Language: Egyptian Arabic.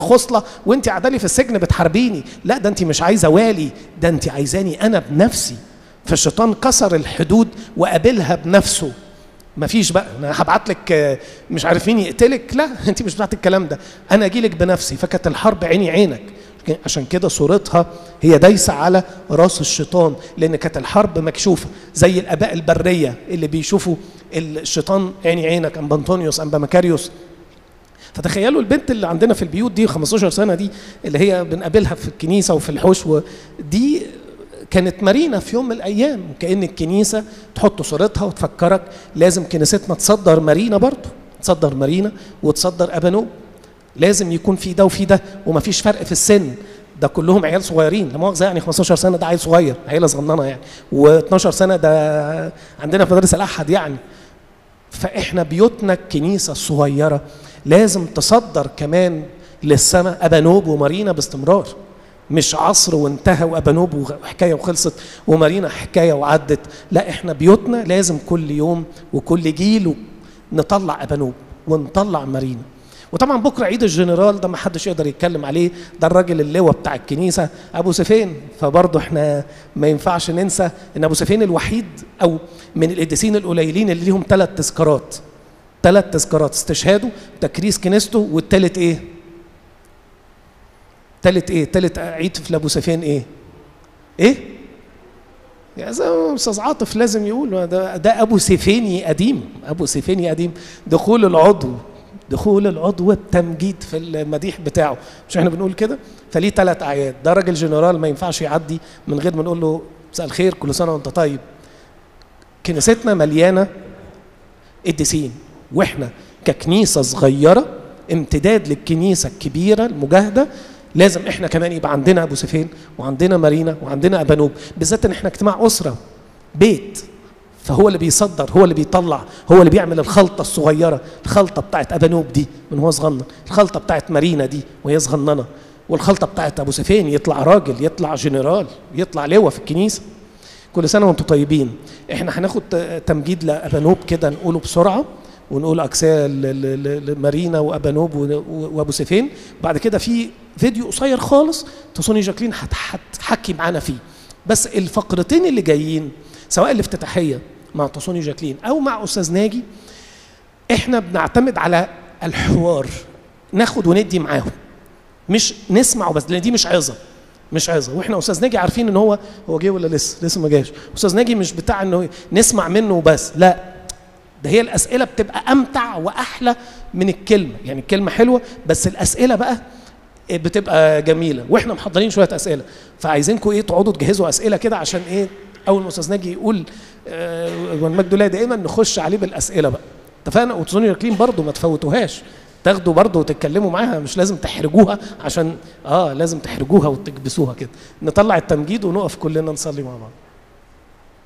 خصله وانت قاعده لي في السجن بتحاربيني لا ده انت مش عايزه والي ده انت عايزاني انا بنفسي فالشيطان كسر الحدود وقابلها بنفسه مفيش بقى انا هبعت لك آه، مش عارف مين يقتلك لا انت مش بتاعت الكلام ده انا اجي لك بنفسي فكانت الحرب عيني عينك عشان كده صورتها هي دايسه على راس الشيطان لان كانت الحرب مكشوفه زي الاباء البريه اللي بيشوفوا الشيطان عيني عينك ام بنطونيوس ام مكاريوس فتخيلوا البنت اللي عندنا في البيوت دي 15 سنه دي اللي هي بنقابلها في الكنيسه وفي الحوش دي كانت مارينا في يوم من الايام وكان الكنيسه تحط صورتها وتفكرك لازم كنيستنا تصدر مارينا برضه تصدر مارينا وتصدر ابانوب لازم يكون في ده وفي ده ومفيش فرق في السن ده كلهم عيال صغيرين لا مؤاخذه يعني 15 سنه ده عيل صغير عيله صغننه يعني و12 سنه ده عندنا في مدارس الاحد يعني فاحنا بيوتنا الكنيسه الصغيره لازم تصدر كمان للسماء ابانوب ومارينا باستمرار مش عصر وانتهى وابانوب وحكايه وخلصت ومارينا حكايه وعدت لا احنا بيوتنا لازم كل يوم وكل جيل نطلع ابانوب ونطلع مارينا وطبعا بكره عيد الجنرال ده ما حدش يقدر يتكلم عليه ده الراجل اللواء بتاع الكنيسه ابو سفين فبرضه احنا ما ينفعش ننسى ان ابو سفين الوحيد او من القديسين القليلين اللي ليهم ثلاث تذكارات ثلاث تذكارات استشهاده تكريس كنيسته والثالث ايه؟ ثالث ايه؟ ثالث عيد في ابو سفين ايه؟ ايه؟ يا زي استاذ عاطف لازم يقول ده, ده ابو سيفيني قديم ابو سيفيني قديم دخول العضو دخول العضو التمجيد في المديح بتاعه مش احنا بنقول كده فليه ثلاث اعياد ده راجل جنرال ما ينفعش يعدي من غير ما نقول له مساء الخير كل سنه وانت طيب كنيستنا مليانه قديسين واحنا ككنيسه صغيره امتداد للكنيسه الكبيره المجاهده لازم احنا كمان يبقى عندنا ابو سفين وعندنا مارينا وعندنا ابانوب بالذات ان احنا اجتماع اسره بيت فهو اللي بيصدر هو اللي بيطلع هو اللي بيعمل الخلطه الصغيره الخلطه بتاعت ابانوب دي من هو صغنن الخلطه بتاعت مارينا دي وهي صغننه والخلطه بتاعت ابو سفين يطلع راجل يطلع جنرال يطلع لواء في الكنيسه كل سنه وانتم طيبين احنا هناخد تمجيد لابانوب كده نقوله بسرعه ونقول اكسيه لمارينا وابانوب وابو سيفين بعد كده في فيديو قصير خالص تصوني جاكلين هتحكي معانا فيه بس الفقرتين اللي جايين سواء الافتتاحيه مع تصوني جاكلين او مع استاذ ناجي احنا بنعتمد على الحوار ناخد وندي معاهم مش نسمع وبس لان دي مش عظه مش عظه واحنا استاذ ناجي عارفين ان هو هو جه ولا لسه لسه ما جاش استاذ ناجي مش بتاع انه نسمع منه وبس لا ده هي الاسئله بتبقى امتع واحلى من الكلمه يعني الكلمه حلوه بس الاسئله بقى بتبقى جميله واحنا محضرين شويه اسئله فعايزينكم ايه تقعدوا تجهزوا اسئله كده عشان ايه اول ما استاذ ناجي يقول آه والمجد لله دائما نخش عليه بالاسئله بقى اتفقنا وتظنوا ياكلين برضه ما تفوتوهاش تاخدوا برضه وتتكلموا معاها مش لازم تحرجوها عشان اه لازم تحرجوها وتكبسوها كده نطلع التمجيد ونقف كلنا نصلي مع بعض